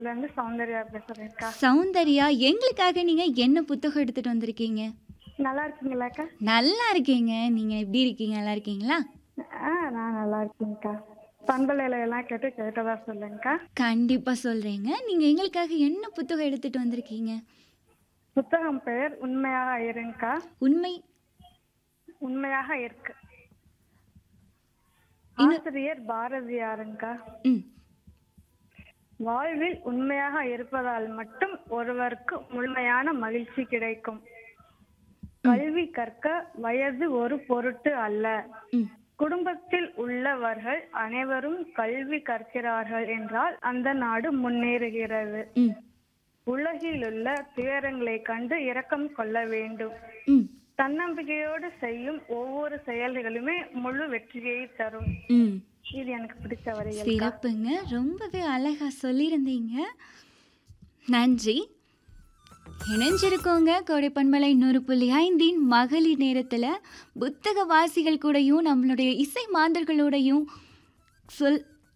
இருந்து சௌந்தர்யா பேசுறேன்க்கா சௌந்தர்யா எங்களுக்காக நீங்க என்ன புத்தகம் எடுத்துட்டு வந்திருக்கீங்க நல்லா இருக்கீங்களாக்கா நல்லா இருக்கீங்க நீங்க எப்படி இருக்கீங்க நல்லா இருக்கீங்களா ஆ நான் நல்லா இருக்கேன்க்கா பண்பலையில எல்லாம் கேட்டு கேட்டதா சொல்லுங்கக்கா கண்டிப்பா சொல்றேங்க நீங்க எங்களுக்காக என்ன புத்தகம் எடுத்துட்டு வந்திருக்கீங்க புத்தகம் பெயர் உண்மையாக இருங்கக்கா உண்மை உண்மையாக இருக்கு ஆசிரியர் பாரதியாருங்கக்கா ம் வாழ்வில் உண்மையாக இருப்பதால் மட்டும் ஒருவருக்கு முழுமையான மகிழ்ச்சி கிடைக்கும் கல்வி கற்க வயது ஒரு பொருட்டு அல்ல ம் குடும்பத்தில் உள்ளவர்கள் அனைவரும் கல்வி கற்கிறார்கள் என்றால் அந்த நாடு முன்னேறுகிறது ம் உலகிலுள்ள துயரங்களை கண்டு இரக்கம் கொள்ள வேண்டும் ம் தன்னம்பிக்கையோடு செய்யும் ஒவ்வொரு செயல்களுமே முழு வெற்றியை தரும் ம் இது எனக்கு பிடிச்ச வரிகள் சிறப்புங்க ரொம்பவே அழகா சொல்லியிருந்தீங்க நன்றி இணைஞ்சிருக்கோங்க கோடைப்பண்பலை நூறு புள்ளி ஐந்தின் மகளிர் நேரத்தில் புத்தக வாசிகள் கூடயும் நம்மளுடைய இசை மாந்தர்களோடையும் சொல்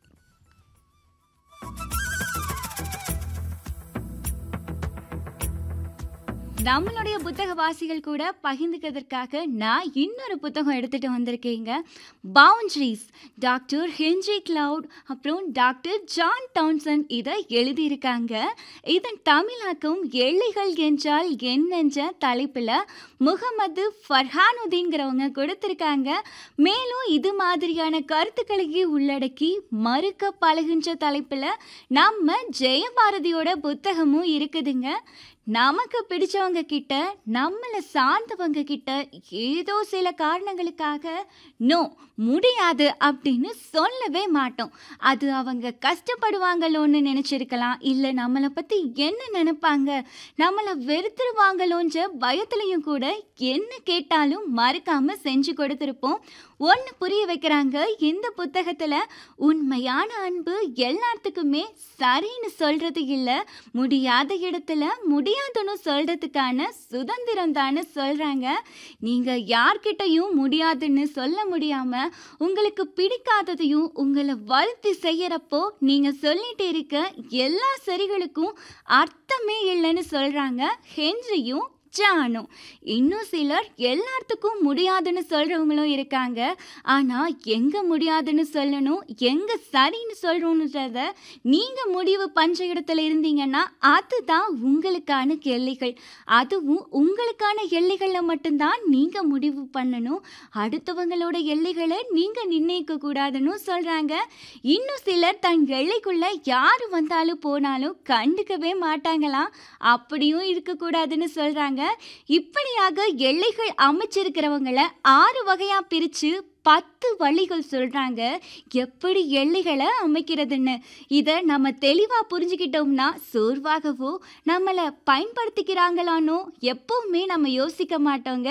நம்மளுடைய புத்தக வாசிகள் கூட பகிர்ந்துக்கிறதுக்காக நான் இன்னொரு புத்தகம் எடுத்துகிட்டு வந்திருக்கேங்க பவுண்ட்ரிஸ் டாக்டர் ஹென்ரி கிளவுட் அப்புறம் டாக்டர் ஜான் டவுன்சன் இதை எழுதியிருக்காங்க இதன் தமிழாக்கம் எல்லைகள் என்றால் என்னென்ற தலைப்பில் முகமது ஃபர்ஹானுதீன்கிறவங்க கொடுத்துருக்காங்க மேலும் இது மாதிரியான கருத்துக்களையே உள்ளடக்கி மறுக்க பழகுன்ற தலைப்பில் நம்ம ஜெயபாரதியோட புத்தகமும் இருக்குதுங்க நமக்கு பிடிச்சவங்க கிட்ட நம்மளை சார்ந்தவங்க கிட்ட ஏதோ சில காரணங்களுக்காக நோ முடியாது அப்படின்னு சொல்லவே மாட்டோம் அது அவங்க கஷ்டப்படுவாங்களோன்னு நினச்சிருக்கலாம் இல்லை நம்மளை பற்றி என்ன நினைப்பாங்க நம்மளை வெறுத்துருவாங்களோன்ற பயத்துலையும் கூட என்ன கேட்டாலும் மறக்காமல் செஞ்சு கொடுத்துருப்போம் ஒன்று புரிய வைக்கிறாங்க இந்த புத்தகத்தில் உண்மையான அன்பு எல்லாத்துக்குமே சரின்னு சொல்கிறது இல்லை முடியாத இடத்துல முடியாதுன்னு சொல்கிறதுக்கான சுதந்திரம் தானே சொல்கிறாங்க நீங்கள் யார்கிட்டையும் முடியாதுன்னு சொல்ல முடியாமல் உங்களுக்கு பிடிக்காததையும் உங்களை வருத்தி செய்யறப்போ நீங்கள் சொல்லிட்டு இருக்க எல்லா சரிகளுக்கும் அர்த்தமே இல்லைன்னு சொல்கிறாங்க ஹென்ரியும் ஜானும் இன்னும் சிலர் எல்லாத்துக்கும் முடியாதுன்னு சொல்கிறவங்களும் இருக்காங்க ஆனால் எங்கே முடியாதுன்னு சொல்லணும் எங்கே சரின்னு சொல்லணுன்றத நீங்கள் முடிவு பண்ணுற இடத்துல இருந்தீங்கன்னா அதுதான் உங்களுக்கான எல்லைகள் அதுவும் உங்களுக்கான எல்லைகளில் மட்டும்தான் நீங்கள் முடிவு பண்ணணும் அடுத்தவங்களோட எல்லைகளை நீங்கள் நிர்ணயிக்க கூடாதுன்னு சொல்கிறாங்க இன்னும் சிலர் தன் எல்லைக்குள்ளே யார் வந்தாலும் போனாலும் கண்டுக்கவே மாட்டாங்களாம் அப்படியும் இருக்கக்கூடாதுன்னு சொல்கிறாங்க இப்படியாக எல்லைகள் அமைச்சிருக்கிறவங்கள ஆறு வகையாக பிரித்து பத்து வழிகள் சொல்கிறாங்க எப்படி எல்லைகளை அமைக்கிறதுன்னு இதை நம்ம தெளிவாக புரிஞ்சுக்கிட்டோம்னா சோர்வாகவோ நம்மளை பயன்படுத்திக்கிறாங்களானோ எப்பவுமே நம்ம யோசிக்க மாட்டோங்க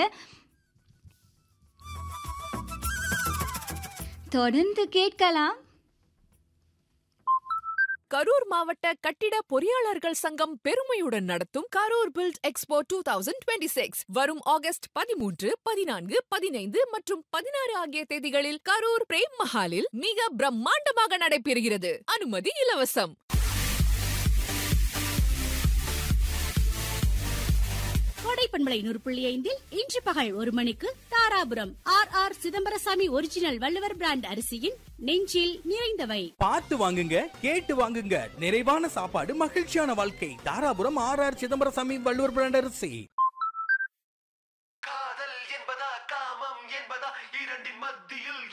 தொடர்ந்து கேட்கலாம் கரூர் மாவட்ட கட்டிட பொறியாளர்கள் சங்கம் பெருமையுடன் நடத்தும் Karur build expo two thousand twenty six வரும் ஆகஸ்ட் பதிமூன்று பதினான்கு பதினைந்து மற்றும் பதினாறு ஆகிய தேதிகளில் கரூர் பிரேம் மஹாலில் மிக பிரம்மாண்டமாக நடைபெறுகிறது அனுமதி இலவசம் கோடைப்பண்பலை நூறு புள்ளி ஐந்தில் இன்று பகல் ஒரு மணிக்கு Dharapuram R R Chidambarasamy original Valluvar brand அரிசியின் நெஞ்சில் நிறைந்தவை பார்த்து வாங்குங்க கேட்டு வாங்குங்க நிறைவான சாப்பாடு மகிழ்ச்சியான வாழ்க்கை Dharapuram R R Chidambarasamy Valluvar brand அரிசி காதல் என்பதா காமம் என்பதா இரண்டின் மத்தியில்